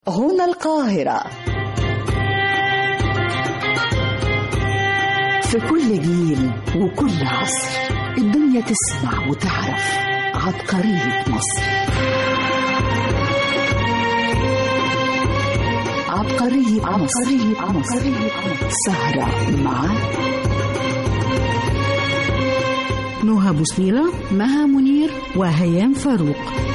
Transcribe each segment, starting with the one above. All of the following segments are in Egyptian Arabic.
هنا القاهرة في كل جيل وكل عصر الدنيا تسمع وتعرف عبقرية مصر عبقرية عبقرية عبقرية سهرة مع نهى بوصيرة مها منير وهيام فاروق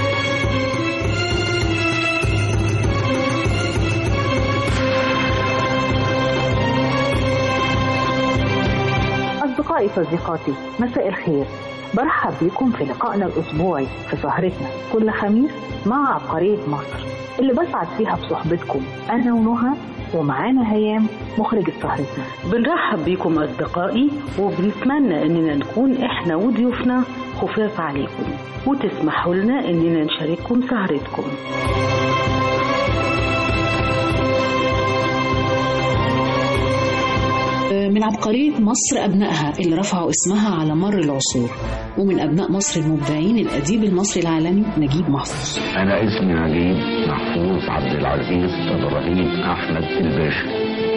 أصدقائي صديقاتي مساء الخير برحب بكم في لقائنا الأسبوعي في سهرتنا كل خميس مع عبقرية مصر اللي بسعد فيها بصحبتكم أنا ونهى ومعانا هيام مخرجة سهرتنا بنرحب بيكم أصدقائي وبنتمنى إننا نكون إحنا وضيوفنا خفاف عليكم وتسمحوا لنا إننا نشارككم سهرتكم من عبقرية مصر أبنائها اللي رفعوا اسمها على مر العصور ومن أبناء مصر المبدعين الأديب المصري العالمي نجيب محفوظ أنا اسمي نجيب محفوظ عبد العزيز إبراهيم أحمد الباشا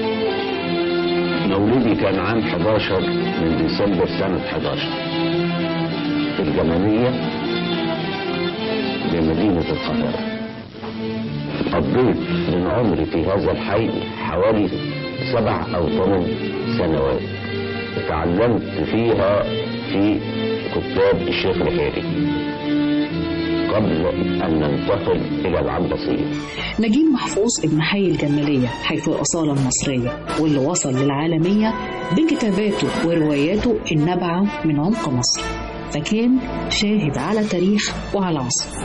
مولودي كان عام 11 من ديسمبر سنة 11 في الجمالية بمدينة القاهرة قضيت من عمري في هذا الحي حوالي سبع أو ثمان سنوات تعلمت فيها في كتاب الشيخ الحيري قبل أن ننتقل إلى العباسية نجيب محفوظ ابن حي الجمالية حيث الأصالة المصرية واللي وصل للعالمية بكتاباته ورواياته النابعة من عمق مصر فكان شاهد على تاريخ وعلى عصر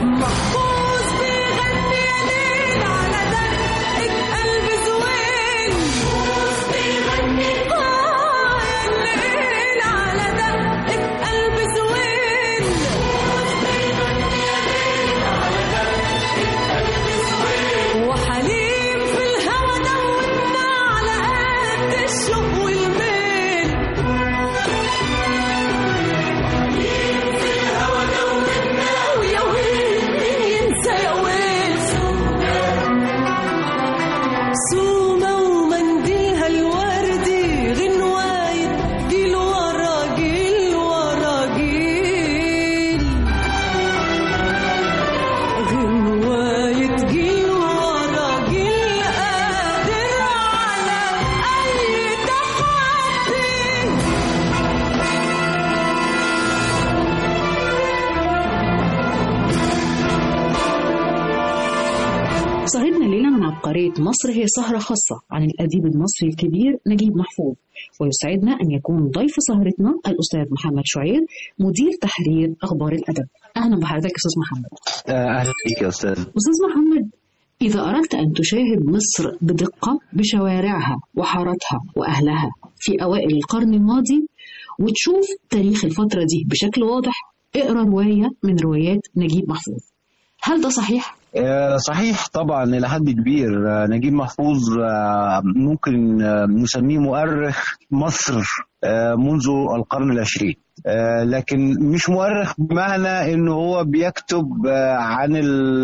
سهرتنا الليلة من عبقرية مصر هي سهرة خاصة عن الأديب المصري الكبير نجيب محفوظ ويسعدنا أن يكون ضيف سهرتنا الأستاذ محمد شعير مدير تحرير أخبار الأدب أهلا بحضرتك أستاذ محمد اهلا بيك يا استاذ أستاذ محمد إذا أردت أن تشاهد مصر بدقة بشوارعها وحاراتها وأهلها في أوائل القرن الماضي وتشوف تاريخ الفترة دي بشكل واضح اقرأ رواية من روايات نجيب محفوظ هل ده صحيح؟ آه، صحيح طبعا الى حد كبير آه، نجيب محفوظ آه، ممكن آه، نسميه مؤرخ مصر آه، منذ القرن العشرين آه، لكن مش مؤرخ بمعنى انه هو بيكتب آه، عن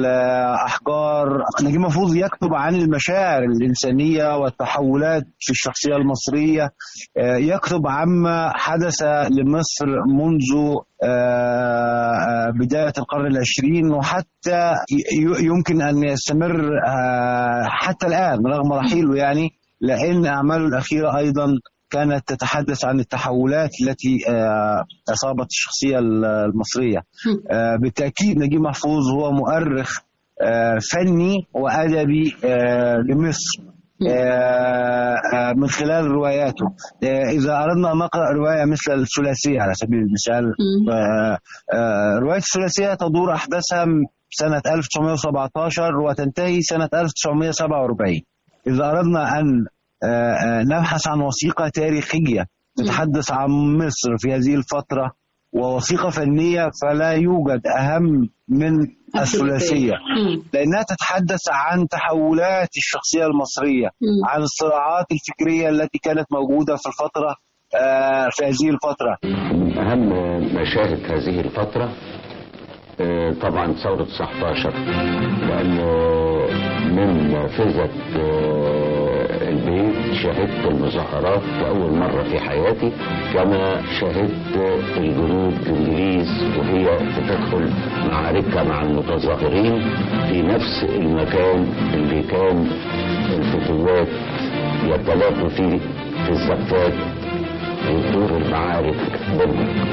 الاحجار نجيب محفوظ يكتب عن المشاعر الانسانيه والتحولات في الشخصيه المصريه آه، يكتب عما حدث لمصر منذ آه، آه، بدايه القرن العشرين وحتى ي- يمكن ان يستمر آه، حتى الان رغم رحيله يعني لان اعماله الاخيره ايضا كانت تتحدث عن التحولات التي آه، اصابت الشخصيه المصريه آه، بالتاكيد نجيب محفوظ هو مؤرخ آه، فني وادبي آه، لمصر آه، آه، من خلال رواياته آه، إذا أردنا أن نقرأ رواية مثل الثلاثية على سبيل المثال آه، آه، رواية الثلاثية تدور أحداثها سنة 1917 وتنتهي سنة 1947 إذا أردنا أن آه، آه، نبحث عن وثيقة تاريخية تتحدث عن مصر في هذه الفترة ووثيقة فنية فلا يوجد أهم من الثلاثية لأنها تتحدث عن تحولات الشخصية المصرية عن الصراعات الفكرية التي كانت موجودة في الفترة آه، في هذه الفترة من أهم مشاهد هذه الفترة آه، طبعا ثورة 19 لأن من نافذة آه، البيت شهدت المظاهرات لأول مرة في حياتي كما شهدت الجنود الإنجليز وهي بتدخل معركة مع المتظاهرين في نفس المكان اللي كان الفتوات يتلاقوا فيه في الزفات وتدور المعارك بينهم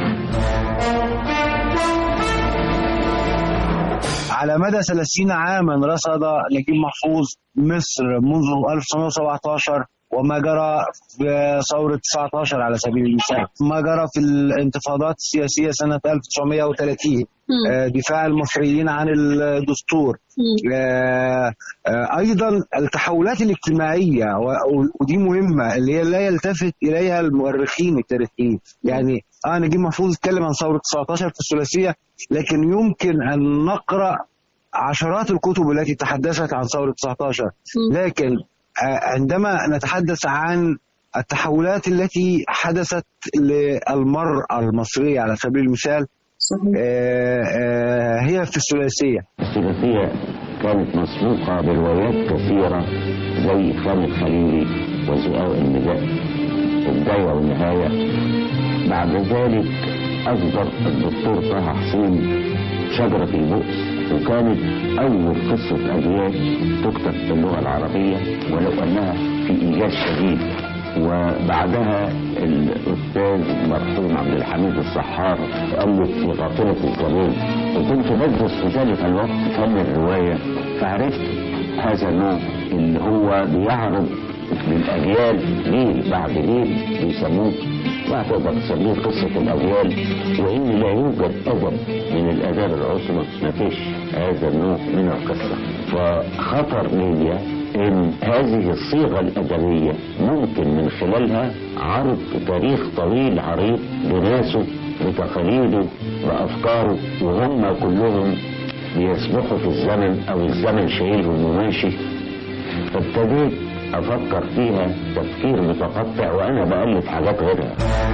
على مدى 30 عاما رصد نجيب محفوظ مصر منذ 1917 وما جرى في ثورة 19 على سبيل المثال ما جرى في الانتفاضات السياسية سنة 1930 آه، دفاع المصريين عن الدستور آه، آه، ايضا التحولات الاجتماعيه و- ودي مهمه اللي هي لا يلتفت اليها المؤرخين التاريخيين يعني اه نجيب محفوظ اتكلم عن ثوره 19 في الثلاثيه لكن يمكن ان نقرا عشرات الكتب التي تحدثت عن ثوره 19 لكن آه، عندما نتحدث عن التحولات التي حدثت للمرأة المصرية على سبيل المثال صحيح آه، آه، هي في الثلاثية الثلاثية كانت مسبوقة بروايات كثيرة زي خالد خليلي وزقاق النداء البداية والنهاية بعد ذلك أصدر الدكتور طه حسين شجرة البؤس وكانت أول قصة أجيال تكتب باللغة العربية ولو أنها في إيجاز شديد وبعدها الأستاذ مرحوم عبد الحميد الصحار ألف في غافلة الزمان وكنت بدرس في ذلك الوقت فن الرواية فعرفت هذا النوع اللي هو بيعرض للأجيال ليل بعد ليل بيسموه ما تقدر تسميه قصة الأجيال وإن لا يوجد أدب من الآداب العظمى ما فيش هذا النوع من القصة فخطر ليا إن هذه الصيغة الأدبية ممكن من خلالها عرض تاريخ طويل عريض بناسه بتقاليده بأفكاره وهم كلهم بيسبحوا في الزمن أو الزمن شايلهم وماشي فابتديت أفكر فيها تفكير متقطع وأنا بألف حاجات غيرها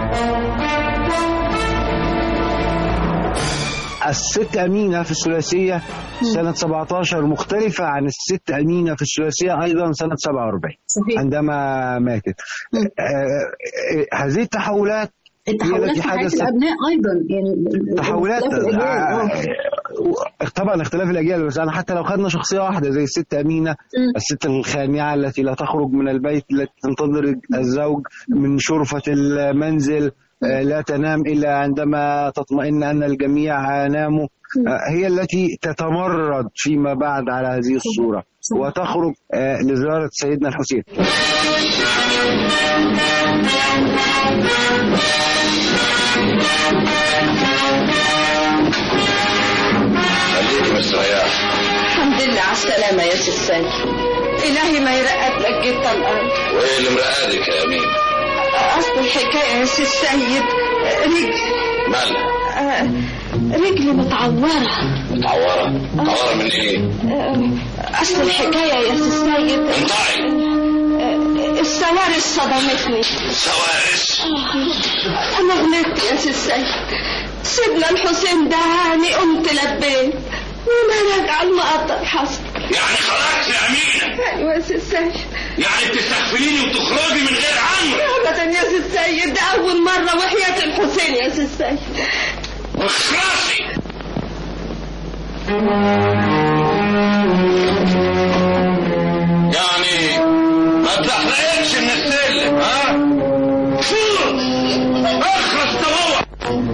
الست أمينة في الثلاثية سنة 17 مختلفة عن الست أمينة في الثلاثية أيضا سنة 47 صحيح عندما ماتت مم. آه، آه، هذه التحولات التحولات التي في حياة حدثت- الأبناء أيضا يعني تحولات اختلاف الأجيال، آه. آه، طبعا اختلاف الاجيال بس انا حتى لو خدنا شخصيه واحده زي الست امينه مم. الست الخامعه التي لا تخرج من البيت التي تنتظر الزوج من شرفه المنزل آه، لا تنام الا عندما تطمئن ان الجميع ناموا آه، هي التي تتمرد فيما بعد على هذه الصوره صح. وتخرج آه، لزياره سيدنا الحسين خليك مستريح الحمد لله على السلامة يا سيد إلهي ما يرقد لك جيت الآن وايه اللي مرقادك يا امين أصل الحكاية يا سي السيد رجل مالها آه، رجلي متعورة متعوره متعوره من ايه آه، أصل الحكاية يا سي السيد انطعي آه، السوارس صدمتني سوارس أنا غلطت يا سي السيد سيدنا الحسين دعاني قمت لبيت وأنا راجعة المقطع حصل يعني خرجت يا امينه أيوة يا سي السيد يعني بتستغفريني وتخرجي من غير امر أبدا يا سي السيد ده أول مرة وحياة الحسين يا سي السيد واخلصي يعني ما تحرقش من السلم ها فوق اخرس تروح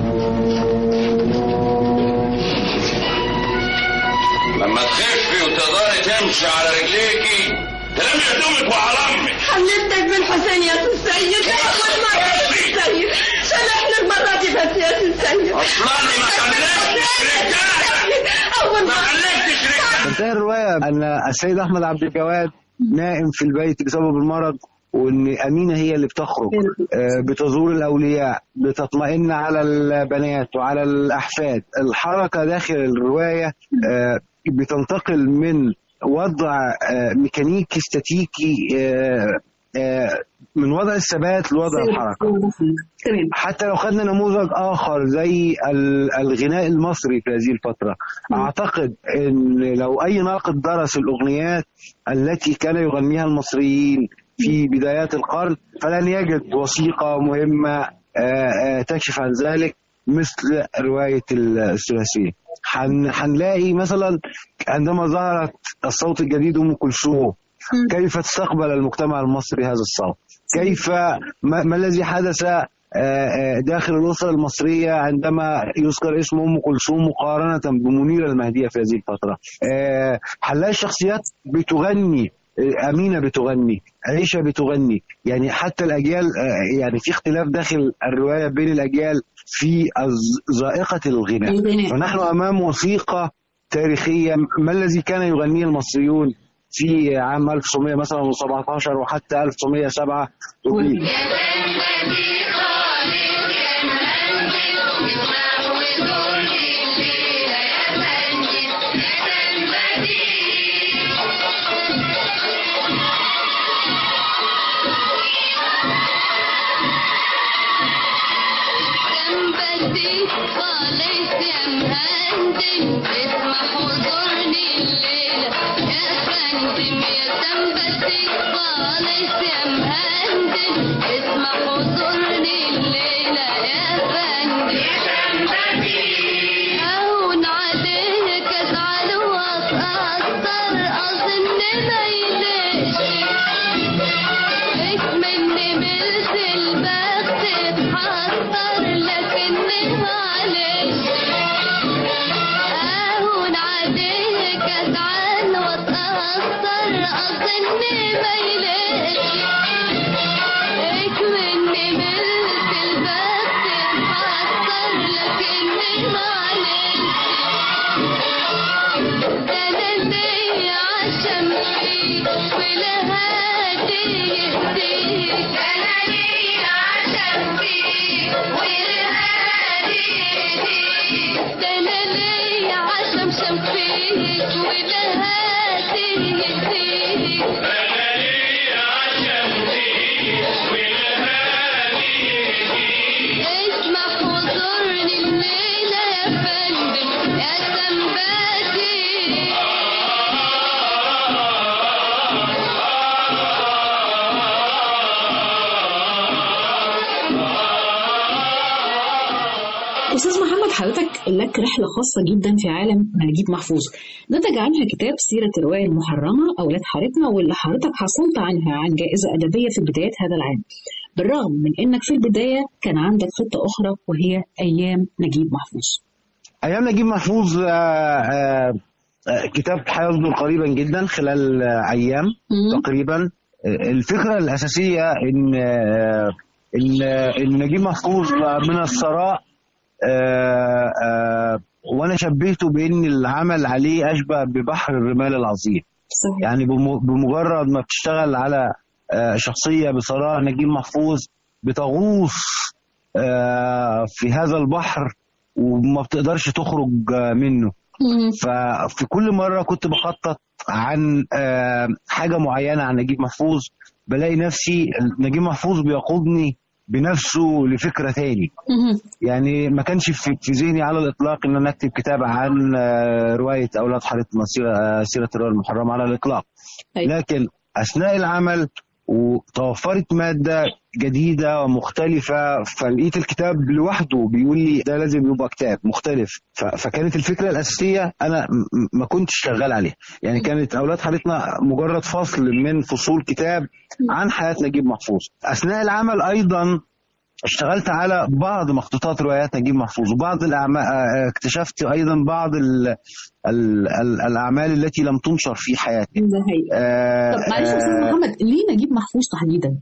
لما تخفي وتقدري تمشي على رجليكي تلمي هدومك وعلى امك حلفتك بالحسين يا سي السيد ده أول مرة يا سي السيد سامحني المرة دي بس يا سي السيد اصلا ما خليتش رجاله أول ما مرة خليتش رجاله تنتهي الرواية أن السيد أحمد عبد الجواد نائم في البيت بسبب المرض وان امينه هي اللي بتخرج آه، بتزور الاولياء بتطمئن على البنات وعلى الاحفاد الحركه داخل الروايه آه، بتنتقل من وضع آه، ميكانيكي استاتيكي آه، آه، من وضع الثبات لوضع الحركه تمام حتى لو خدنا نموذج اخر زي ال- الغناء المصري في هذه الفتره اعتقد ان لو اي ناقد درس الاغنيات التي كان يغنيها المصريين في بدايات القرن فلن يجد وثيقه مهمه آه، آه، تكشف عن ذلك مثل روايه الثلاثيه هن- هنلاقي مثلا عندما ظهرت الصوت الجديد ام كلثوم كيف استقبل المجتمع المصري هذا الصوت كيف ما, ما الذي حدث آه، آه، داخل الأسرة المصرية عندما يذكر اسم أم كلثوم مقارنة بمنيرة المهدية في هذه الفترة آه، هنلاقي الشخصيات بتغني آه، أمينة بتغني عيشة بتغني يعني حتى الأجيال آه، يعني في اختلاف داخل الرواية بين الأجيال في الز- ذائقة الغناء الغناء. فنحن أمام وثيقة تاريخية ما الذي كان يغنيه المصريون في عام 1900 مثلا 17 وحتى 1907 تبين جنبتي خالص يا مهندم اسمح وزورني الليلة يا فندم يا جنبتي خالص يا مهندم اسمح وزورني الليلة يا فندم أهون عليك ازعل واتأثر أظن ما يليش مني ملت البخت اتحسر لكني معلش اهون عليك ازعل واتأثر اظني ما يليش مني ملت البخت اتحسر لكني معلش انا اللي عشم فيك والهادي يهديك انا اللي عشم فيك والهادي يهديك انا اللي عشم شم فيك والهادي يهديك اسمح وزورني الليلة يا فندم يا سنباتي أستاذ محمد حضرتك لك رحلة خاصة جدا في عالم نجيب محفوظ نتج عنها كتاب سيرة الرواية المحرمة أولاد حارتنا واللي حضرتك حصلت عنها عن جائزة أدبية في بداية هذا العام بالرغم من إنك في البداية كان عندك خطة أخرى وهي أيام نجيب محفوظ ايام نجيب محفوظ آه، آه، آه، كتاب هيصدر قريبا جدا خلال آه، ايام مم. تقريبا آه، الفكره الاساسيه ان آه، ان آه، ان نجيب محفوظ من الثراء آه، آه، وانا شبهته بان العمل عليه اشبه ببحر الرمال العظيم صحيح يعني بم- بمجرد ما بتشتغل على آه، شخصية بثراء نجيب محفوظ بتغوص آه، في هذا البحر وما بتقدرش تخرج آه، منه مم. ففي كل مرة كنت بخطط عن آه، حاجة معينة عن نجيب محفوظ بلاقي نفسي نجيب محفوظ بيقودني بنفسه لفكرة تاني مم. يعني ما كانش في في ذهني على الاطلاق ان انا اكتب كتاب عن آه، روايه اولاد حارتنا سيره آه، سيره الروايه المحرمه على الاطلاق أيوة. لكن اثناء العمل وتوفرت ماده جديده ومختلفه فلقيت الكتاب لوحده بيقول لي ده لازم يبقى كتاب مختلف ف- فكانت الفكره الاساسيه انا م- م- ما كنتش شغال عليها يعني كانت اولاد حارتنا مجرد فصل من فصول كتاب عن حياه نجيب محفوظ اثناء العمل ايضا اشتغلت على بعض مخطوطات روايات نجيب محفوظ وبعض الأعمال اكتشفت ايضا بعض ال ال ال الاعمال التي لم تنشر في حياتي ده حقيقي آه، طب معلش يا أستاذ آه، محمد ليه نجيب محفوظ تحديدا؟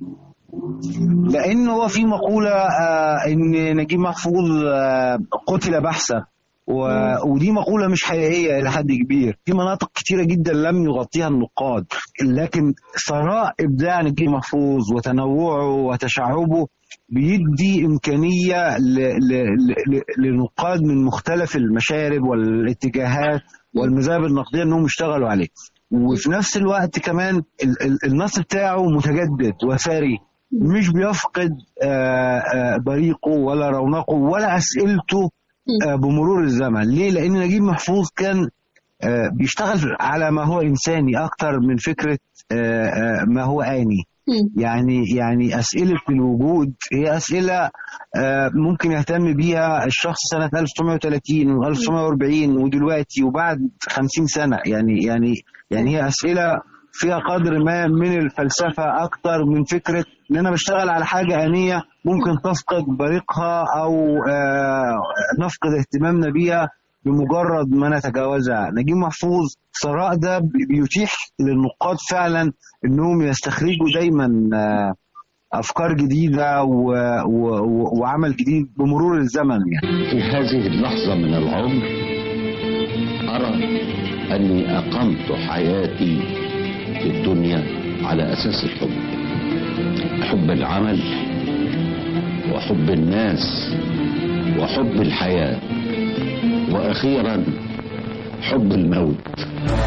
لان هو في مقوله آه، ان نجيب محفوظ آه، قتل بحثا و- ودي مقولة مش حقيقية إلى حد كبير في مناطق كتيرة جدا لم يغطيها النقاد لكن ثراء إبداع نجيب محفوظ وتنوعه وتشعبه بيدي إمكانية ل- ل- ل- لنقاد من مختلف المشارب والاتجاهات والمذاهب النقدية إنهم يشتغلوا عليه وفي نفس الوقت كمان ال- ال- النص بتاعه متجدد وثري مش بيفقد آه، آه، بريقه ولا رونقه ولا اسئلته آه، بمرور الزمن ليه لان نجيب محفوظ كان آه، بيشتغل على ما هو انساني اكتر من فكره آه، آه، ما هو اني يعني يعني اسئله الوجود هي اسئله آه، ممكن يهتم بيها الشخص سنه 1930 و 1940 ودلوقتي وبعد 50 سنه يعني يعني يعني هي اسئله فيها قدر ما من الفلسفه اكتر من فكره ان انا بشتغل على حاجه انيه ممكن تفقد بريقها او آه، نفقد اهتمامنا بيها بمجرد ما نتجاوزها نجيب محفوظ الثراء ده بي- بيتيح للنقاد فعلا انهم يستخرجوا دايما آه، افكار جديده و... و... و... وعمل جديد بمرور الزمن يعني في هذه اللحظة من العمر أرى أني أقمت حياتي في الدنيا على أساس الحب حب العمل وحب الناس وحب الحياة وأخيرا حب الموت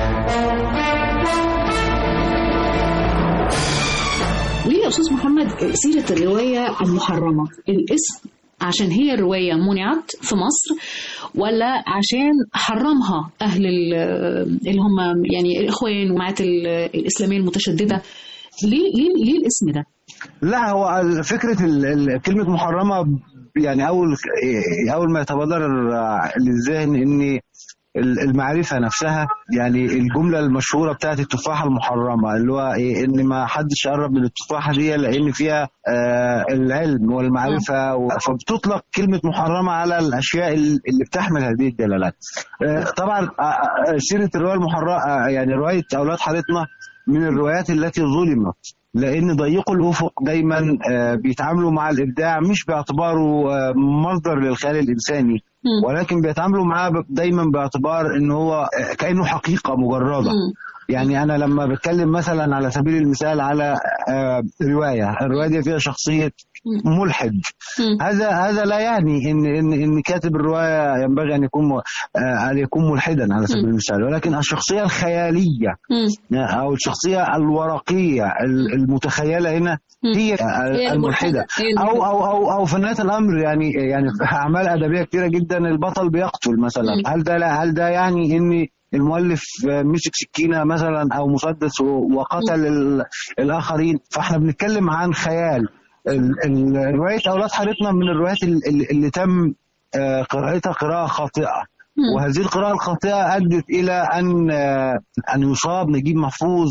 ليه يا استاذ محمد سيره الروايه المحرمه الاسم عشان هي الروايه منعت في مصر ولا عشان حرمها اهل ال- اللي هم يعني الاخوان وجماعات ال- الاسلاميه المتشدده ليه ليه ليه الاسم ده؟ لا هو ال- فكره ال... ال... كلمه محرمه يعني اول اول ما يتبادر للذهن ان ال- المعرفه نفسها يعني الجمله المشهوره بتاعت التفاحه المحرمه اللي هو ايه ان ما حدش يقرب من التفاحه دي لان فيها آه العلم والمعرفه و- فبتطلق كلمه محرمه على الاشياء ال- اللي بتحمل هذه الدلالات آه طبعا آه، آه، سيره الروايه المحرمه آه، يعني روايه اولاد حارتنا من الروايات التي ظلمت لان ضيقوا الافق دايما آه، بيتعاملوا مع الابداع مش باعتباره آه، مصدر للخيال الانساني ولكن بيتعاملوا معاه ب- دايما باعتبار ان هو آه، كانه حقيقه مجرده يعني انا لما بتكلم مثلا على سبيل المثال على آه، روايه الروايه دي فيها شخصيه ملحد هذا هذا لا يعني ان ان ان كاتب الروايه ينبغي ان يكون م- آه، ان يكون ملحدا على سبيل المثال ولكن الشخصيه الخياليه او الشخصيه الورقيه ال- المتخيله هنا هي هي الملحده هي او او او او في نهايه الامر يعني يعني في اعمال ادبيه كتيره جدا البطل بيقتل مثلا مم. هل ده لا هل ده يعني ان المؤلف مسك سكينه مثلا او مسدس و- وقتل ال- الاخرين فاحنا بنتكلم عن خيال ال- ال- روايه اولاد حارتنا من الروايات ال- ال- اللي تم آه، قراءتها قراءه خاطئه وهذه القراءة الخاطئة أدت إلى أن آه، أن يصاب نجيب محفوظ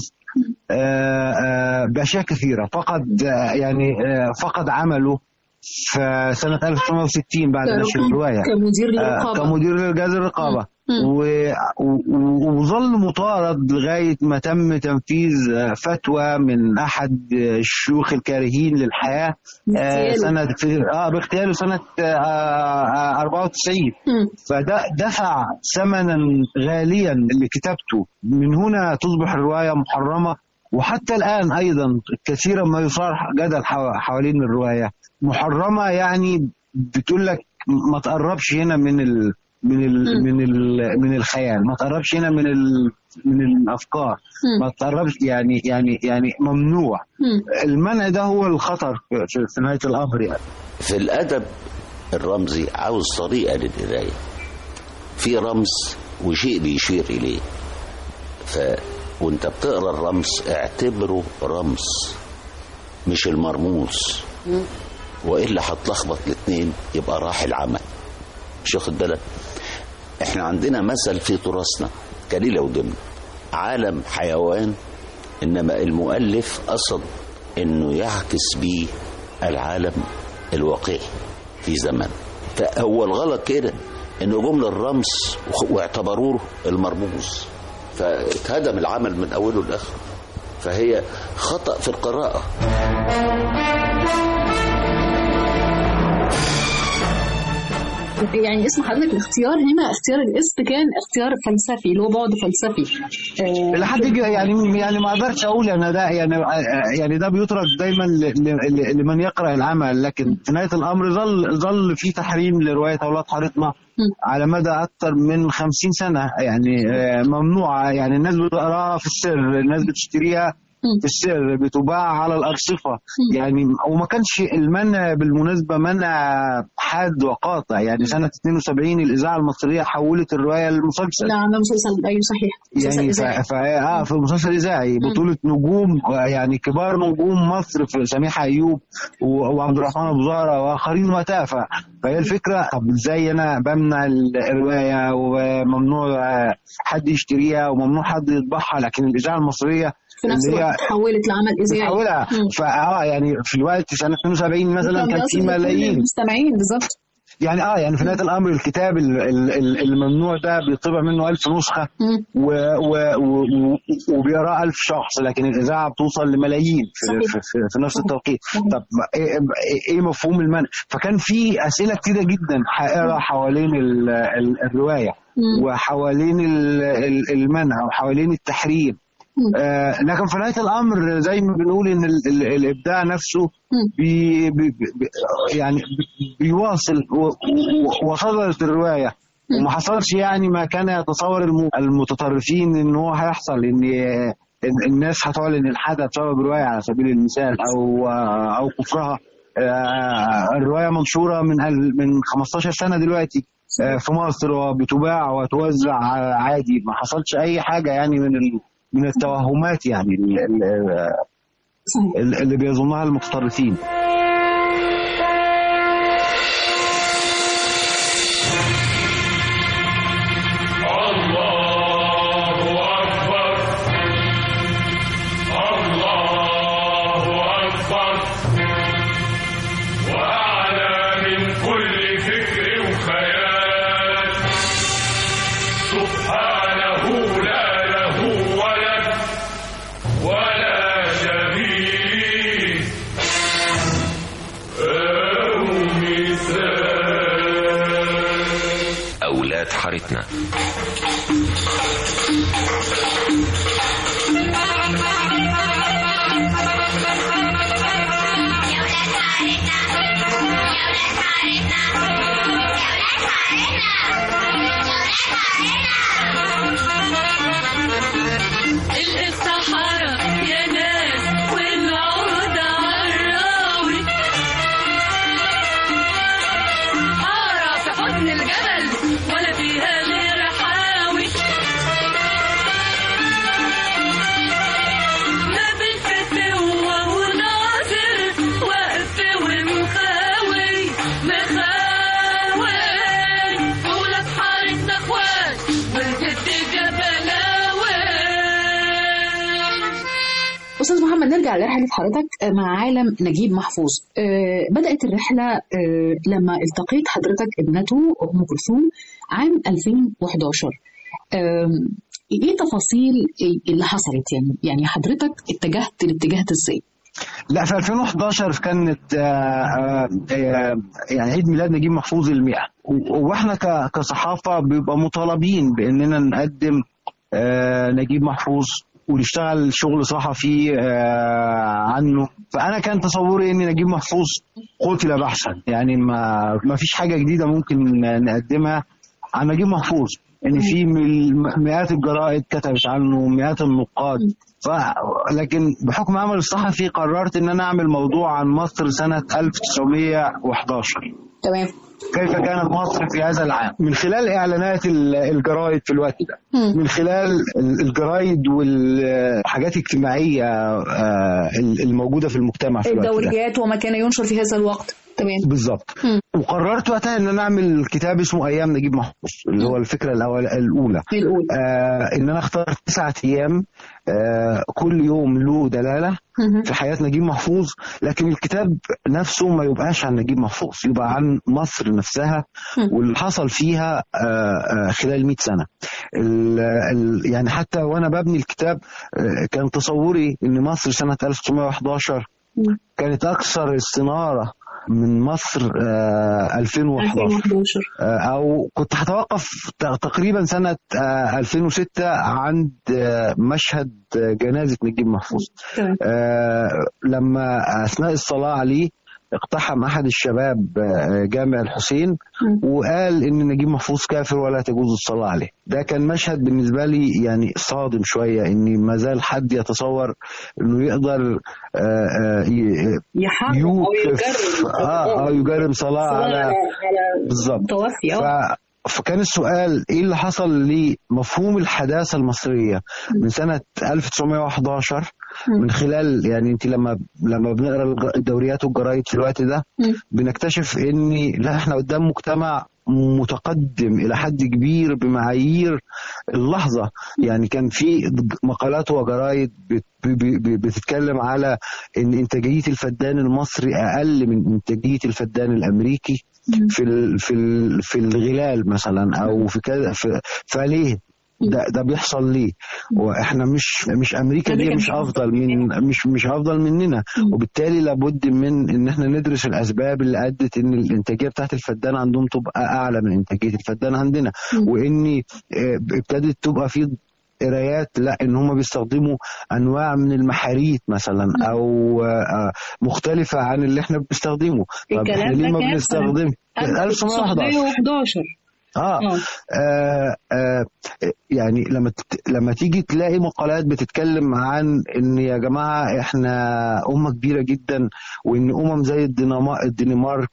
آه، آه، بأشياء كثيرة فقد آه، يعني آه، فقد عمله في سنة 1960 بعد نشر الرواية كمدير آه، للرقابه كمدير لجهاز الرقابة مم. و- و- وظل مطارد لغاية ما تم تنفيذ آه، فتوى من أحد آه، الشيوخ الكارهين للحياة آه، باغتياله. سنة في اه باغتياله سنة آه، آه، 94 مم. فده دفع ثمنا غاليا لكتابته من هنا تصبح الرواية محرمة وحتى الآن أيضا كثيرا ما يصار جدل حو- حوالين الرواية محرمة يعني بتقول لك ما تقربش هنا من ال من ال من ال من الخيال ما تقربش هنا من ال من الافكار مم. ما تقربش يعني يعني يعني ممنوع مم. المنع ده هو الخطر في, في- في نهايه الامر يعني في الأدب الرمزي عاوز طريقة للقراية في رمز وشيء بيشير إليه ف وانت بتقرا الرمز اعتبره رمز مش المرموز والا هتلخبط الاثنين يبقى راح العمل مش واخد بالك احنا عندنا مثل في تراثنا كليلة ودمن عالم حيوان انما المؤلف قصد انه يعكس بيه العالم الواقعي في زمن فهو الغلط كده انه جمله الرمز واعتبروه المرموز فاتهدم العمل من اوله لاخره فهي خطا في القراءه يعني اسم حضرتك الاختيار هنا اختيار الاسم كان اختيار فلسفي اللي هو بعد فلسفي آه، لحد يجي- يعني يعني ما اقدرش اقول انا ده يعني يعني ده بيترك دايما ل- ل- لمن يقرا العمل لكن في نهايه الامر ظل ظل في تحريم لروايه اولاد حارتنا على مدى اكثر من خمسين سنه يعني آه، ممنوعه يعني الناس بتقراها في السر الناس بتشتريها في السر بتباع على الارصفه يعني وما كانش المنع بالمناسبه منع حاد وقاطع يعني سنه 72 الاذاعه المصريه حولت الروايه لمسلسل نعم ده مسلسل ايوه صحيح مسلسل يعني إذاعي. ف... ف... اه في مسلسل اذاعي بطوله نجوم يعني كبار نجوم مصر في سميحه ايوب و... وعبد الرحمن ابو زهره واخرين وقتها ف... فهي الفكره طب ازاي انا بمنع الروايه وممنوع آه، حد يشتريها وممنوع حد يطبعها لكن الاذاعه المصريه في نفس اللي هي الوقت حولت لعمل اذاعي بتحولها مم. فاه يعني في الوقت سنه 72 مثلا كان في بيصل لكل ملايين المستمعين بالظبط يعني اه يعني في نهايه الامر الكتاب ال- ال- ال- الممنوع ده بيطبع منه ألف نسخه و و و و- وبيقراه ألف شخص لكن الاذاعه بتوصل لملايين في, صحيح. في, في, في نفس التوقيت طب ما- ايه إيه- ايه مفهوم المنع فكان في اسئله كتيره جدا حائره حوالين ال- ال- الروايه مم. وحوالين ال- ال- المنع وحوالين التحريم آه لكن في نهايه الامر زي ما بنقول ان ال ال الابداع نفسه بي بي بي يعني بي- بيواصل و- و- وصدرت الروايه وما حصلش يعني ما كان يتصور الم- المتطرفين ان هو هيحصل ان إن الناس هتعلن الحدث بسبب روايه على سبيل المثال او او كفرها آه، الروايه منشوره من ال- من 15 سنه دلوقتي آه، في مصر وبتباع وتوزع عادي ما حصلش اي حاجه يعني من ال- من التوهمات يعني ال- ال- ال- اللي بيظنها المتطرفين الله أكبر وأعلى من كل فكر وخيال سبحانه لا له ولد ولا شبيه أو مثال أولاد حارتنا الصحراء يا ناس والعود عالراوي حارة في حضن الجبل ولا فيها غير حاوي ما بالفتوة وناظر وقف ومخاوي مخاوي ولاد حارتنا اخوات والجد جبلاوي استاذ محمد نرجع لرحله حضرتك مع عالم نجيب محفوظ آه، بدات الرحله آه، لما التقيت حضرتك ابنته ام كلثوم عام 2011 آم، ايه تفاصيل اللي حصلت يعني يعني حضرتك اتجهت الاتجاه ده ازاي لا في 2011 كانت آه، آه، آه، يعني عيد ميلاد نجيب محفوظ المئة و- واحنا ك- كصحافة بيبقى مطالبين باننا نقدم آه، نجيب محفوظ ونشتغل شغل صحفي آه، عنه فانا كان تصوري ان نجيب محفوظ قتل بحثا يعني ما ما فيش حاجه جديده ممكن نقدمها عن نجيب محفوظ ان في مل- مئات الجرائد كتبت عنه مئات النقاد ف... لكن بحكم عمل الصحفي قررت ان انا اعمل موضوع عن مصر سنه 1911 تمام كيف كانت مصر في هذا العام من خلال اعلانات ال- الجرايد في الوقت ده من خلال ال- الجرايد والحاجات الاجتماعيه آه، الموجوده في المجتمع في الوقت ده الدوريات وما كان ينشر في هذا الوقت تمام بالظبط وقررت وقتها ان انا اعمل كتاب اسمه ايام نجيب محفوظ اللي هو الفكره الأول الاولى الاولى آه ان انا اختار تسعة ايام آه كل يوم له دلاله في حياه نجيب محفوظ لكن الكتاب نفسه ما يبقاش عن نجيب محفوظ يبقى عن مصر نفسها واللي حصل فيها آه آه خلال 100 سنه ال ال يعني حتى وانا ببني الكتاب آه كان تصوري ان مصر سنه 1911 كانت اكثر استناره من مصر آه، 2011 2011 آه، او كنت هتوقف ت- تقريبا سنه آه، 2006 عند آه، مشهد آه، جنازه نجيب محفوظ تمام آه، لما اثناء الصلاه عليه اقتحم احد الشباب آه، جامع الحسين وقال ان نجيب محفوظ كافر ولا تجوز الصلاه عليه ده كان مشهد بالنسبه لي يعني صادم شويه ان ما زال حد يتصور انه يقدر آه، آه، ي- يحرم او يوقف يجرب اه اه يجرم صلاه صلاة على على بالظبط توفي ف... اه فكان السؤال ايه اللي حصل لمفهوم الحداثه المصريه من سنه 1911 من خلال يعني انت لما لما بنقرا الج- الدوريات والجرايد في الوقت ده مم. بنكتشف ان لا احنا قدام مجتمع متقدم الى حد كبير بمعايير اللحظه يعني كان في مقالات وجرايد بت- ب- ب- بتتكلم على ان انتاجيه الفدان المصري اقل من انتاجيه الفدان الامريكي في ال في ال في الغلال مثلا او في كذا في- فليه ده ده بيحصل ليه واحنا مش مش امريكا دي أمريكا مش مش افضل من مش مش افضل مننا وبالتالي لابد من ان احنا ندرس الاسباب اللي ادت ان الانتاجيه بتاعت الفدان عندهم تبقى اعلى من انتاجيه الفدان عندنا وان آه، ابتدت تبقى في قرايات لا ان هم بيستخدموا انواع من المحاريت مثلا او آه، مختلفه عن اللي احنا بنستخدمه طب الكلام احنا ليه ده ما كان بنستخدم 1911 1911 آه. آه. آه آه يعني لما تت- لما تيجي تلاقي مقالات بتتكلم عن ان يا جماعه احنا امه كبيره جدا وان امم زي الدنما- الدنمارك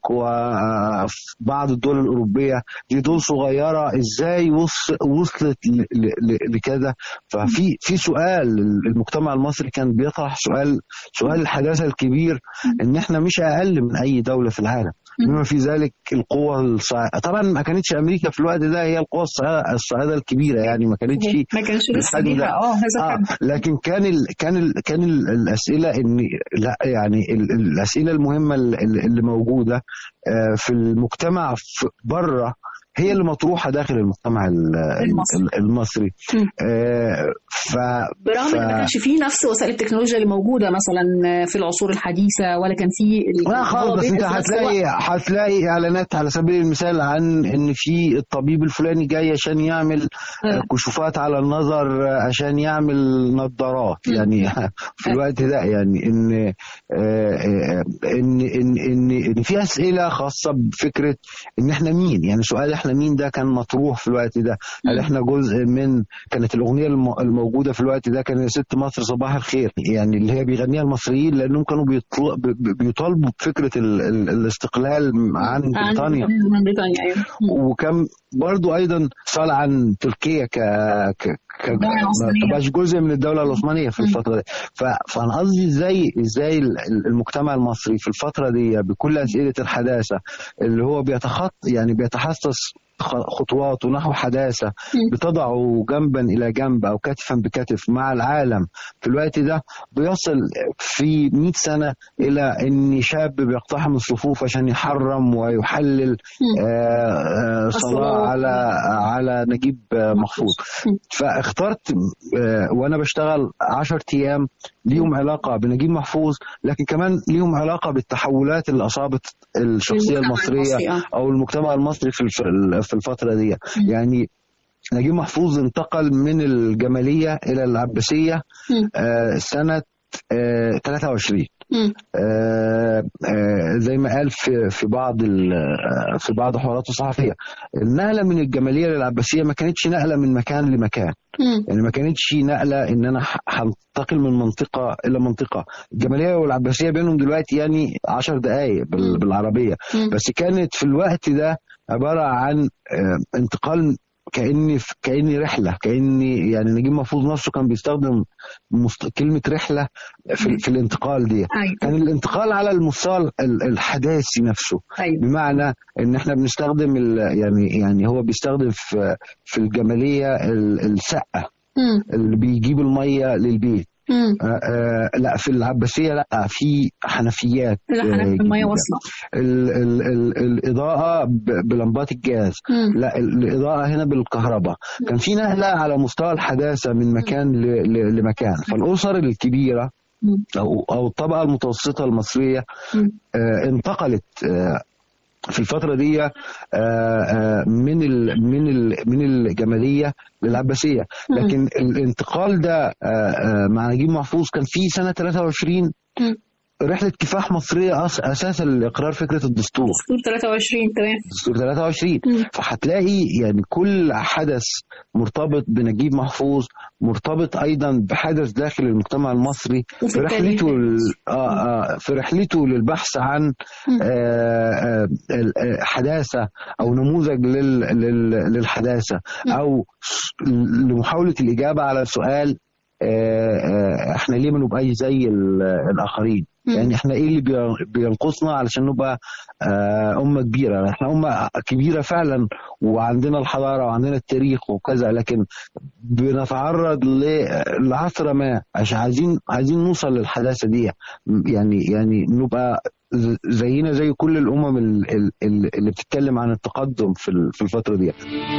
وبعض الدول الاوروبيه دي دول صغيره ازاي وص- وصلت ل- ل- ل- لكذا ففي في سؤال المجتمع المصري كان بيطرح سؤال سؤال الحداثه الكبير ان احنا مش اقل من اي دوله في العالم بما في ذلك القوة الصاعدة طبعا ما كانتش أمريكا في الوقت ده هي القوة الصاعدة الصاعدة الكبيرة يعني ما كانتش ما كانش لسه بالحجم ليها ده. اه هذا آه كان لكن كان ال كان ال كان ال الأسئلة إن لا يعني ال الأسئلة المهمة اللي, اللي موجودة آه في المجتمع بره هي اللي مطروحة داخل المجتمع ال- المصري. ال- المصري آه ف برغم ف- ان ما كانش فيه نفس وسائل التكنولوجيا اللي موجوده مثلا في العصور الحديثه ولا كان فيه ال- لا خالص بس الضوابط انت في نفس هتلاقي الوقت. هتلاقي اعلانات على سبيل المثال عن ان في الطبيب الفلاني جاي عشان يعمل آه، كشوفات على النظر آه، عشان يعمل نظارات يعني في الوقت ده يعني ان آه، آه، ان ان ان ان في اسئله خاصه بفكره ان احنا مين يعني سؤال احنا مين ده كان مطروح في الوقت ده هل احنا جزء من كانت الاغنيه الم- الموجوده في الوقت ده كان يا ست مصر صباح الخير يعني اللي هي بيغنيها المصريين لانهم كانوا بيطل- ب- ب- بيطالبوا بفكره ال- ال- الاستقلال عن عن بريطانيا عن بريطانيا ايوه وكان برضو ايضا سؤال عن تركيا ك ك ك الدولة العثمانية. ما تبقاش جزء من الدوله العثمانيه في الفتره دي ف- فانا قصدي ازاي ازاي ال- ال- المجتمع المصري في الفتره دي بكل اسئله الحداثه اللي هو بيتخط يعني بيتحسس خ- خطواته نحو حداثه بتضعه جنبا الى جنب او كتفا بكتف مع العالم في الوقت ده بيصل في 100 سنه الى ان شاب بيقتحم الصفوف عشان يحرم ويحلل آه، آه، صلاه الصلاة. على على نجيب آه، محفوظ فاخترت آه، وانا بشتغل 10 ايام ليهم علاقه بنجيب محفوظ لكن كمان ليهم علاقه بالتحولات اللي اصابت الشخصيه المجتمع المصريه المصري، آه. او المجتمع المصري في الف- في الفتره دي يعني نجيب محفوظ انتقل من الجماليه الى العباسيه مم. آه، سنه آه، 23 مم. آه، آه، زي ما قال في في بعض ال- آه، في بعض حواراته الصحفيه النقله من الجماليه للعباسيه ما كانتش نقله من مكان لمكان مم. يعني ما كانتش نقله ان انا ح- هنتقل من منطقه الى منطقه الجماليه والعباسيه بينهم دلوقتي يعني 10 دقائق بال- بالعربيه مم. بس كانت في الوقت ده عباره عن آه، انتقال كاني في- كاني رحله كاني يعني نجيب محفوظ نفسه كان بيستخدم مست... كلمه رحله في, في الانتقال دي أيوة. كان الانتقال على المستوى ال- الحداثي نفسه أيوة. بمعنى ان احنا بنستخدم ال... يعني يعني هو بيستخدم في في الجماليه ال- السقه مم. اللي بيجيب الميه للبيت مم. آه آه لا في العباسيه لا في حنفيات لا آه، حنفيات المية جديدة. واصلة. ال ال ال الاضاءه ب- بلمبات الجاز مم. لا ال- الاضاءه هنا بالكهرباء كان في نقله على مستوى الحداثه من مكان ل ل لمكان فالاسر الكبيره مم. او او الطبقه المتوسطه المصريه مم. آه، انتقلت آه، في الفتره دي آه، آه، من ال من ال من الجماليه للعباسيه مم. لكن الانتقال ده آه، آه، مع نجيب محفوظ كان في سنه 23 مم. رحله كفاح مصريه أس- اساسا لاقرار فكره الدستور دستور 23 تمام دستور 23 مم. فهتلاقي يعني كل حدث مرتبط بنجيب محفوظ مرتبط ايضا بحدث داخل المجتمع المصري وفي في رحلته التاريخ. ال... آه آه في رحلته للبحث عن مم. آه آه ال- آه، حداثه او نموذج لل... لل... للحداثه مم. او س- لمحاوله الاجابه على سؤال آه آه احنا ليه ما نبقاش زي ال- الاخرين مم. يعني احنا ايه اللي بي- بينقصنا علشان نبقى آه امه كبيره احنا امه كبيره فعلا وعندنا الحضاره وعندنا التاريخ وكذا لكن بنتعرض ل- لعثره ما عشان عايزين عايزين نوصل للحداثه دي يعني يعني نبقى ز- زينا زي كل الامم ال- ال- ال- اللي بتتكلم عن التقدم في ال- في الفتره دي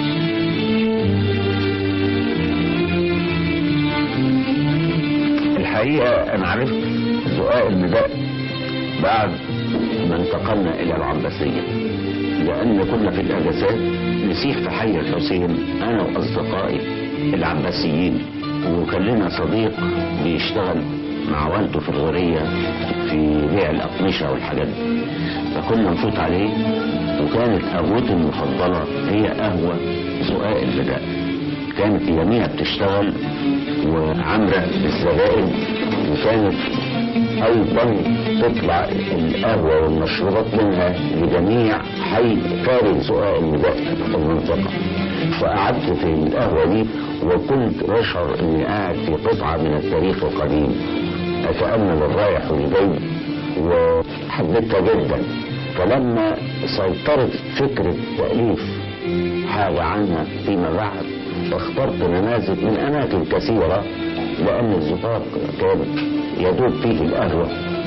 الحقيقة أنا عرفت دعاء النداء بعد ما انتقلنا إلى العباسية لأن كنا في الأجازات نسيح في حي الحسين أنا وأصدقائي العباسيين وكان لنا صديق بيشتغل مع والده في الغورية في بيع الأقمشة والحاجات دي فكنا نفوت عليه وكانت قهوتي المفضلة هي قهوة زقاق البداء كانت يوميها بتشتغل وعامرة بالزبائن وكانت أيضا تطلع القهوة والمشروبات منها لجميع حي خارج سؤال النداء في المنطقة فقعدت في القهوة دي وكنت أشعر إني قاعد في قطعة من التاريخ القديم أتأمل الرايح والجاي وحبيتها جدا فلما سيطرت فكرة تأليف حاجة عنها فيما بعد اخترت نماذج من أماكن كثيرة لأن الزقاق كان يدوب فيه القهوة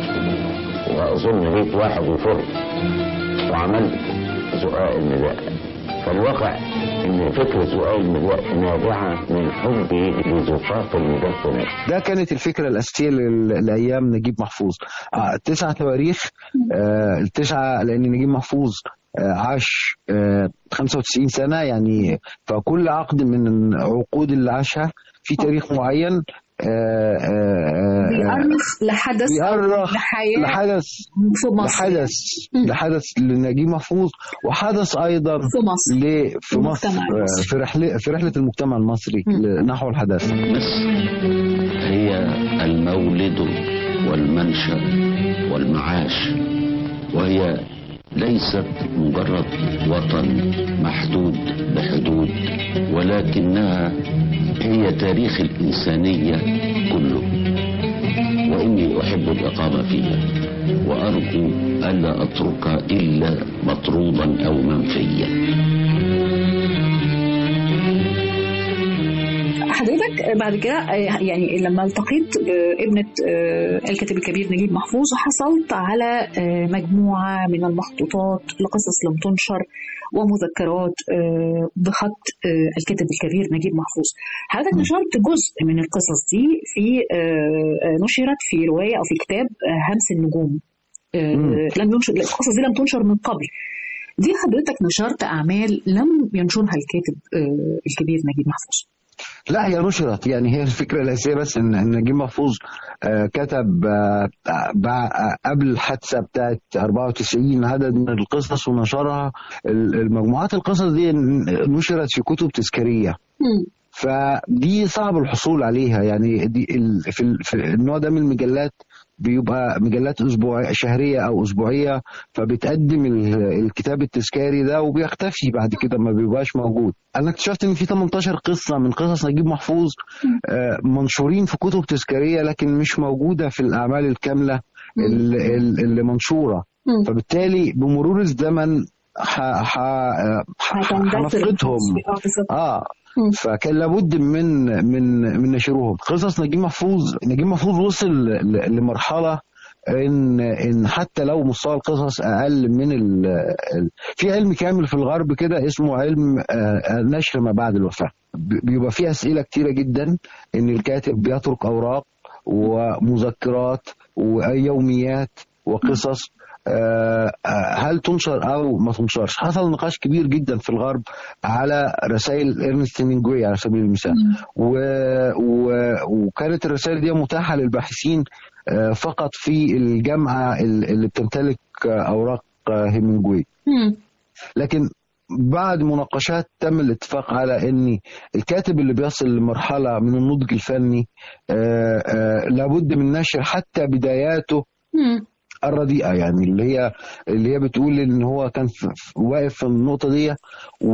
وأظن بيت واحد وفرن وعملت زقاق النداء فالواقع ان فكرة زقاق النداء نابعة من حبي لزقاق النداء هناك ده كانت الفكره الاساسيه لل- لايام نجيب محفوظ آه، تسعة تواريخ آه، التسعه لان نجيب محفوظ آه، عاش آه، 95 سنه يعني فكل عقد من عقود اللي عاشها في تاريخ معين آه، آه، آه، بيأرخ لحدث أو بيأرخ لحياة لحدث في مصر لحدث مم. لحدث لنجيب محفوظ وحدث ايضا في مصر ل- في مصر المجتمع آه، المصري. في رحله في رحله المجتمع المصري مم. نحو الحداثه مصر هي المولد والمنشأ والمعاش وهي ليست مجرد وطن محدود بحدود ولكنها هي تاريخ الإنسانية كله وإني أحب الإقامة فيها وأرجو ألا أترك إلا مطرودا أو منفيا حضرتك بعد كده آه، يعني لما التقيت آه، ابنة آه، الكاتب الكبير نجيب محفوظ حصلت على آه، مجموعة من المخطوطات لقصص لم تنشر ومذكرات آه، بخط آه، الكاتب الكبير نجيب محفوظ حضرتك نشرت جزء من القصص دي في آه، آه، نشرت في رواية أو في كتاب آه، همس النجوم آه، مم. لم ينشر القصص دي لم تنشر من قبل دي حضرتك نشرت أعمال لم ينشرها الكاتب آه، الكبير نجيب محفوظ لا هي نشرت يعني هي الفكره الاساسيه بس ان ان نجيب محفوظ آه، كتب آه، بع- آه، قبل الحادثه بتاعت 94 عدد من القصص ونشرها ال- المجموعات القصص دي نشرت في كتب تذكاريه فدي صعب الحصول عليها يعني دي ال- في ال- في النوع ده من المجلات بيبقى مجلات اسبوع شهريه او اسبوعيه فبتقدم ال- الكتاب التذكاري ده وبيختفي بعد كده ما بيبقاش موجود انا اكتشفت ان في 18 قصه من قصص نجيب محفوظ آه، منشورين في كتب تذكاريه لكن مش موجوده في الاعمال الكامله ال- ال- اللي منشوره فبالتالي بمرور الزمن ح- ح- آه، ح- هنفقدهم اه فكان لابد من من من نشرهم قصص نجيب محفوظ نجيب محفوظ وصل ل- لمرحله ان ان حتى لو مستوى القصص اقل من ال ال- في علم كامل في الغرب كده اسمه علم آه، نشر ما بعد الوفاه ب- بيبقى فيه اسئله كتيره جدا ان الكاتب بيترك اوراق ومذكرات ويوميات وقصص آه، آه، هل تنشر او ما تنشرش حصل نقاش كبير جدا في الغرب على رسائل ارنست هيمنجواي على سبيل المثال و... و... وكانت الرسائل دي متاحه للباحثين آه، فقط في الجامعه ال- اللي بتمتلك آه، اوراق آه، هيمنجواي لكن بعد مناقشات تم الاتفاق على ان الكاتب اللي بيصل لمرحله من النضج الفني آه، آه، لابد من نشر حتى بداياته الرديئه يعني اللي هي اللي هي بتقول ان هو كان في في- واقف في النقطه دي و-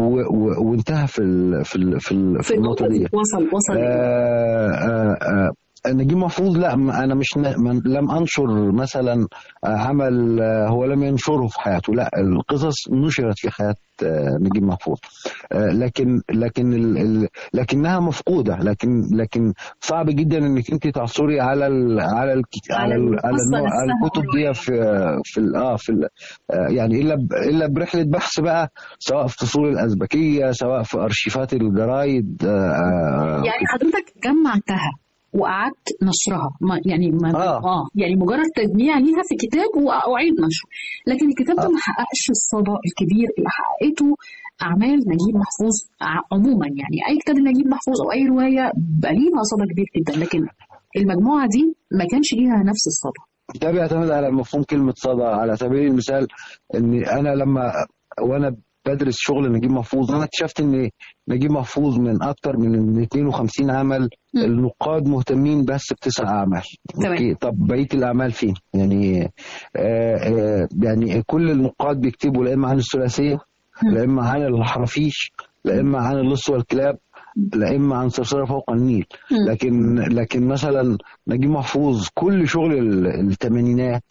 و- وانتهى في ال في ال في, ال في النقطه دي وصل وصل آه آه آه نجيب محفوظ لا ما- انا مش ن- من- لم انشر مثلا آه، عمل آه، هو لم ينشره في حياته لا القصص نشرت في حياه آه، نجيب محفوظ آه، لكن لكن ال ال لكنها مفقوده لكن لكن صعب جدا انك انت تعثري على ال على ال على, ال على, القصة النوع- على نفسها الكتب دي في في ال- اه في ال- آه، يعني الا ب- الا برحله بحث بقى سواء في فصول الازبكيه سواء في ارشيفات الجرايد آه، آه، يعني حضرتك جمعتها وقعدت نشرها ما يعني ما آه. اه يعني مجرد تجميع ليها في كتاب واعيد نشره لكن الكتاب ده ما حققش الصدى الكبير اللي حققته اعمال نجيب محفوظ ع- عموما يعني اي كتاب نجيب محفوظ او اي روايه بقى ليها صدى كبير جدا لكن المجموعه دي ما كانش ليها نفس الصدى ده بيعتمد على مفهوم كلمة صدى على سبيل المثال ان انا لما وانا بدرس شغل نجيب محفوظ انا اكتشفت ان نجيب محفوظ من اكتر من 52 عمل النقاد مهتمين بس بتسع اعمال تمام. اوكي طب بقيه الاعمال فين يعني آه آه يعني كل النقاد بيكتبوا لا اما عن الثلاثيه لا اما عن الحرافيش لا اما عن اللص والكلاب لا اما عن صرصره فوق النيل لكن لكن مثلا نجيب محفوظ كل شغل ال- الثمانينات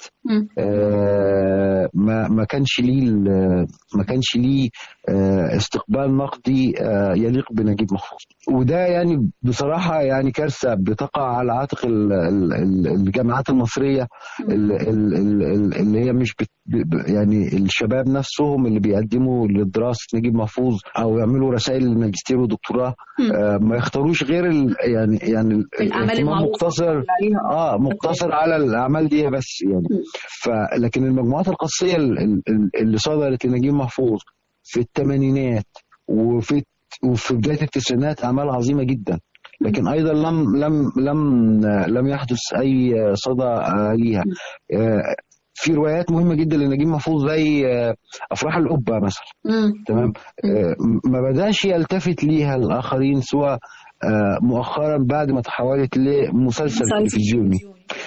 آه، ما ما كانش ليه ال- ما كانش ليه آه، استقبال نقدي آه، يليق بنجيب محفوظ وده يعني بصراحه يعني كارثه بتقع على عاتق ال- ال- ال- الجامعات المصريه ال- ال- ال- ال- اللي هي مش بت ب- ب- يعني الشباب نفسهم اللي بيقدموا لدراسه نجيب محفوظ او يعملوا رسائل ماجستير ودكتوراه آه، ما يختاروش غير ال يعني يعني ال- الأعمال الاهتمام المعروفة مقتصر اللي عليها. اه مقتصر على الاعمال دي بس يعني ف لكن المجموعات القصيه ال- ال- ال- اللي صدرت لنجيب محفوظ في الثمانينات وفي وفي بدايه التسعينات اعمال عظيمه جدا لكن ايضا لم لم لم لم يحدث اي صدى آه، ليها آه، في روايات مهمه جدا لنجيب محفوظ زي آه، افراح القبه مثلا تمام آه، ما بداش يلتفت ليها الاخرين سوى آه، مؤخرا بعد ما تحولت لمسلسل مسلسل تلفزيوني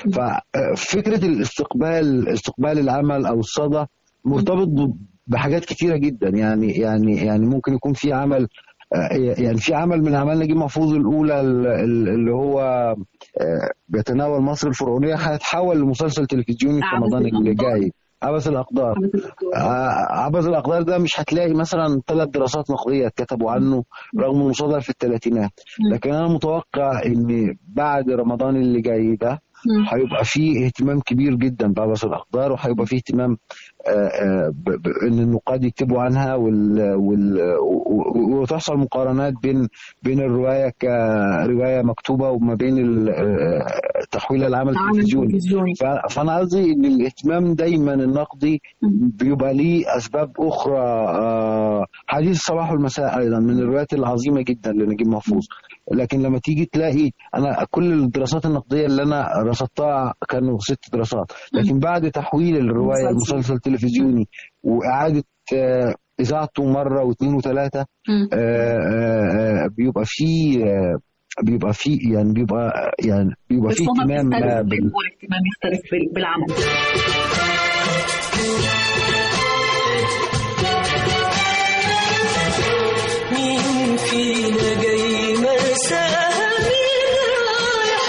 ففكره الاستقبال استقبال العمل او الصدى مرتبط ب- بحاجات كتيره جدا يعني يعني يعني ممكن يكون في عمل آه، يعني في عمل من اعمال نجيب محفوظ الاولى ال- ال- اللي هو آه، بيتناول مصر الفرعونيه هيتحول لمسلسل تلفزيوني في عبث رمضان اللي الأقدار. جاي عبث الاقدار آه، عبث الاقدار ده مش هتلاقي مثلا ثلاث دراسات نقديه اتكتبوا عنه رغم انه صدر في الثلاثينات لكن انا متوقع ان بعد رمضان اللي جاي ده هيبقى فيه اهتمام كبير جدا بعبث الاقدار وهيبقى فيه اهتمام آه، آه، ب- ب- ان النقاد يكتبوا عنها وال وال و- و- وتحصل مقارنات بين بين الروايه كروايه مكتوبه وما بين ال- آه، تحويل العمل العمل التلفزيوني التلفزيوني. ف- فانا قصدي ان الاهتمام دايما النقدي بيبقى ليه اسباب اخرى آه، حديث الصباح والمساء ايضا من الروايات العظيمه جدا لنجيب محفوظ لكن لما تيجي تلاقي انا كل الدراسات النقديه اللي انا رصدتها كانوا ست دراسات لكن بعد تحويل الروايه مسلسل. لمسلسل تلفزيوني واعاده آه، اذاعته مره واثنين وثلاثه آه، آه، آه، بيبقى فيه آه، بيبقى فيه يعني بيبقى يعني بيبقى فيه الصدى اهتمام بيختلف آه، بال- والاهتمام يختلف بال- بالعمل مين فينا جاي مرساها مين رايح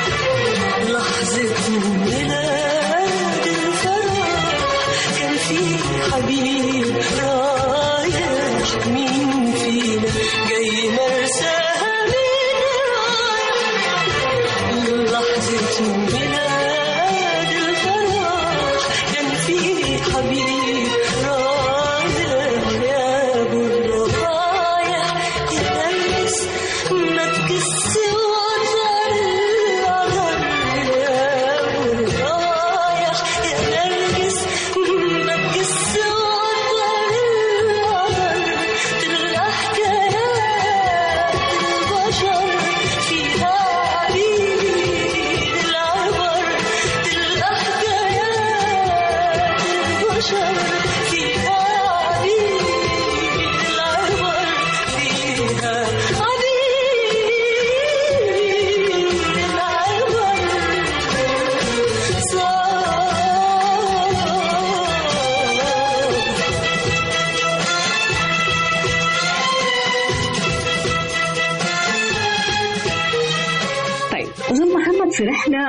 لحظة ميلاد الفرح كان في حبيب رايح مين فينا جاي مرساها مين رايح لحظة ميلاد الفرح كان في حبيب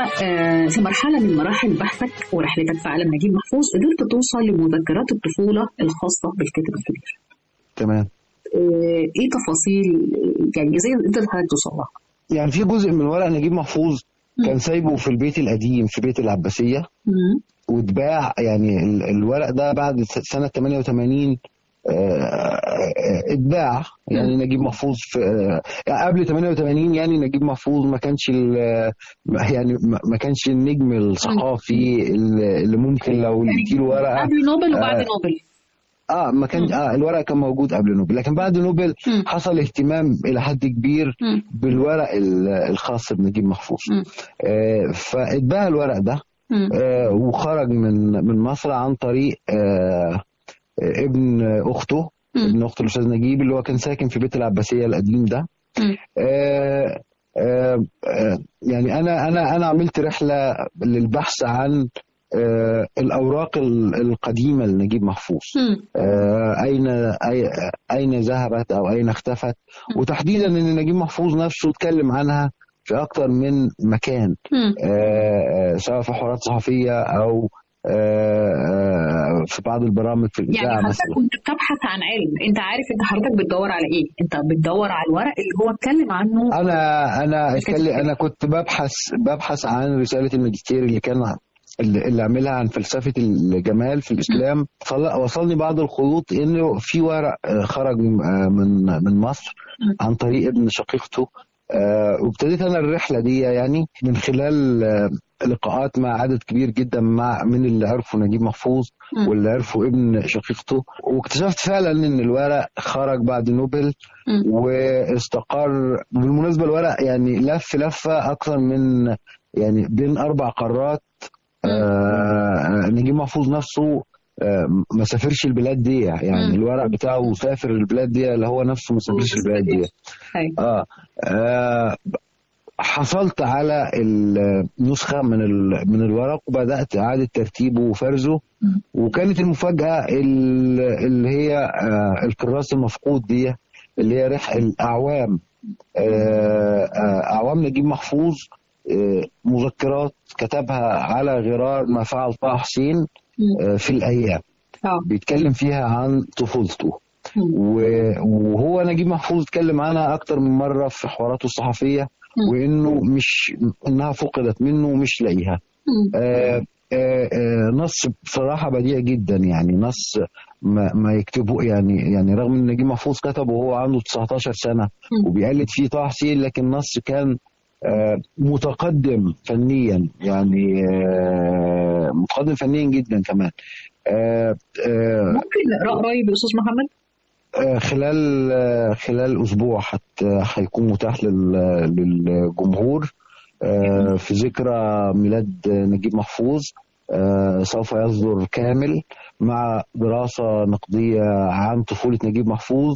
آه، في مرحلة من مراحل بحثك ورحلتك في عالم نجيب محفوظ قدرت توصل لمذكرات الطفولة الخاصة بالكاتب الكبير تمام آه، ايه تفاصيل يعني ازاي قدرت حضرتك توصل لها؟ يعني في جزء من ورق نجيب محفوظ كان سايبه في البيت القديم في بيت العباسية واتباع يعني ال- الورق ده بعد س- سنة 88 آه، آه، اتباع يعني نجيب محفوظ في آه، يعني قبل 88 يعني نجيب محفوظ ما كانش ال- يعني ما ما كانش النجم الثقافي اللي اللي ممكن لو اديله ورقه قبل نوبل وبعد آه، نوبل اه ما كان اه الورق كان موجود قبل نوبل لكن بعد نوبل حصل اهتمام الى حد كبير بالورق ال- الخاص بنجيب محفوظ آه فاتباع الورق ده آه وخرج من من مصر عن طريق آه آه، ابن اخته ابن اخت الاستاذ نجيب اللي هو كان ساكن في بيت العباسيه القديم ده آه آه آه يعني انا انا انا عملت رحله للبحث عن آه الاوراق ال- القديمه لنجيب محفوظ آه، اين أي- اين ذهبت او اين اختفت وتحديدا ان نجيب محفوظ نفسه اتكلم عنها في اكتر من مكان آه، آه، سواء في حوارات صحفيه او آه، آه، في بعض البرامج في يعني الاذاعه حضرتك مثلا كنت بتبحث عن علم انت عارف انت حضرتك بتدور على ايه انت بتدور على الورق اللي هو اتكلم عنه انا انا اتكلم انا كنت ببحث ببحث عن رساله الماجستير اللي كان اللي اللي عاملها عن فلسفه الجمال في الاسلام فل- وصلني بعض الخيوط انه في ورق آه، خرج آه، من من مصر عن طريق ابن شقيقته آه، وابتديت انا الرحله دي يعني من خلال آه، لقاءات مع عدد كبير جدا مع من اللي عرفوا نجيب محفوظ مم. واللي عرفوا ابن شقيقته واكتشفت فعلا ان الورق خرج بعد نوبل واستقر بالمناسبه الورق يعني لف لفه اكثر من يعني بين اربع قارات آه نجيب محفوظ نفسه آه ما سافرش البلاد دي يعني مم. الورق بتاعه سافر البلاد دي اللي هو نفسه ما سافرش البلاد دي آه. آه حصلت على النسخة من ال- من الورق وبدأت إعادة ترتيبه وفرزه وكانت المفاجأة ال- اللي هي آه، الكراس المفقود دي اللي هي ريح الأعوام آه، آه، أعوام نجيب محفوظ آه، مذكرات كتبها على غرار ما فعل طه حسين آه، في الأيام بيتكلم فيها عن طفولته و- وهو نجيب محفوظ اتكلم عنها أكتر من مرة في حواراته الصحفية وإنه مش إنها فقدت منه ومش لاقيها آه، آه، آه، نص بصراحة بديع جدا يعني نص ما, ما يكتبه يعني يعني رغم ان نجيب محفوظ كتبه وهو عنده 19 سنة وبيقلد فيه طه حسين لكن نص كان آه، متقدم فنيا يعني آه، متقدم فنيا جدا كمان آه، آه، ممكن نقرا قريب يا استاذ محمد آه، خلال آه، خلال اسبوع حتى هيكون متاح لل- للجمهور آه، في ذكرى ميلاد نجيب محفوظ آه، سوف يصدر كامل مع دراسة نقدية عن طفولة نجيب محفوظ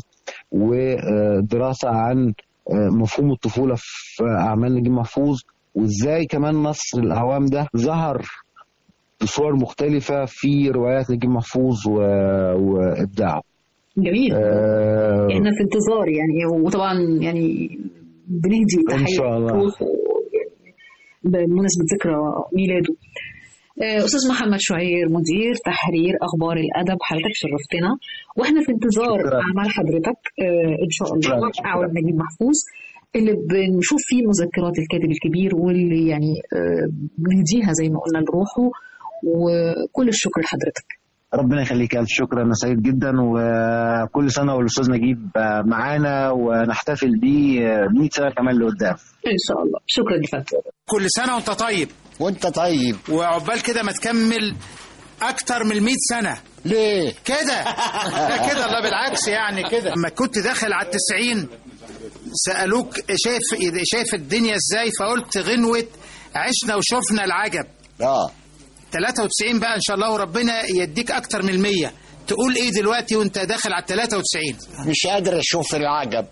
ودراسة عن آه، مفهوم الطفولة في أعمال نجيب محفوظ وإزاي كمان نص الأعوام ده ظهر بصور مختلفة في روايات نجيب محفوظ و... وإبداعه جميل آه، احنا في انتظار يعني وطبعا يعني بنهدي إن تحيه شاء الله. روح و- يعني بمناسبه ذكرى ميلاده آه، استاذ محمد شعير مدير تحرير اخبار الادب حضرتك شرفتنا واحنا في انتظار شكرا. اعمال حضرتك آه، ان شاء الله شكرا. اعوان نجيب محفوظ اللي بنشوف فيه مذكرات الكاتب الكبير واللي يعني آه، بنهديها زي ما قلنا لروحه وكل الشكر لحضرتك ربنا يخليك ألف شكر أنا سعيد جدا وكل سنة والأستاذ نجيب معانا ونحتفل بيه 100 سنة كمان لقدام ان شاء الله شكرا يا فندم كل سنة وانت طيب وانت طيب وعقبال كده ما تكمل اكتر من 100 سنة ليه كده لا كده لا بالعكس يعني كده لما كنت داخل على التسعين سألوك شايف شايف الدنيا ازاي فقلت غنوة عشنا وشفنا العجب اه 93 بقى ان شاء الله وربنا يديك اكتر من 100 تقول ايه دلوقتي وانت داخل على 93 مش قادر اشوف العجب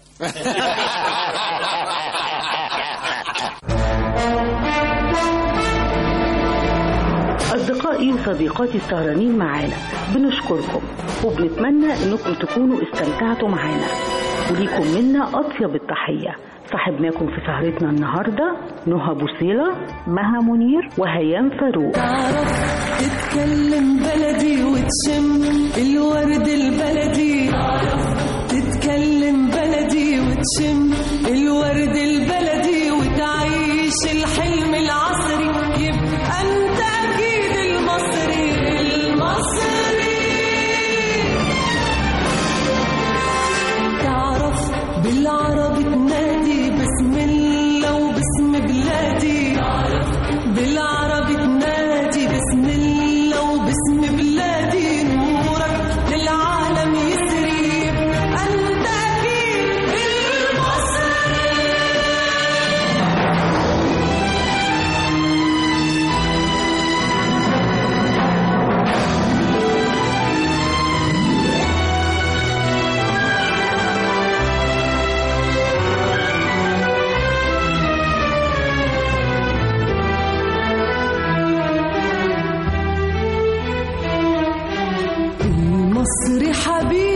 أصدقائي وصديقاتي السهرانين معانا بنشكركم وبنتمنى إنكم تكونوا استمتعتوا معانا وليكم منا أطيب التحية صاحبناكم في سهرتنا النهاردة نهى بوصيلة مها منير وهيام فاروق تعرف تتكلم بلدي وتشم الورد البلدي تتكلم بلدي وتشم الورد البلدي وتعيش الحلم العصري يبقى انت اكيد المصري المصري تعرف بالعربي تنادي بسم الله وباسم بلادي بالعربي تنادي بسم الله وباسم بلادي نورك للعالم يسري انت اكيد المصري المصري حبيبي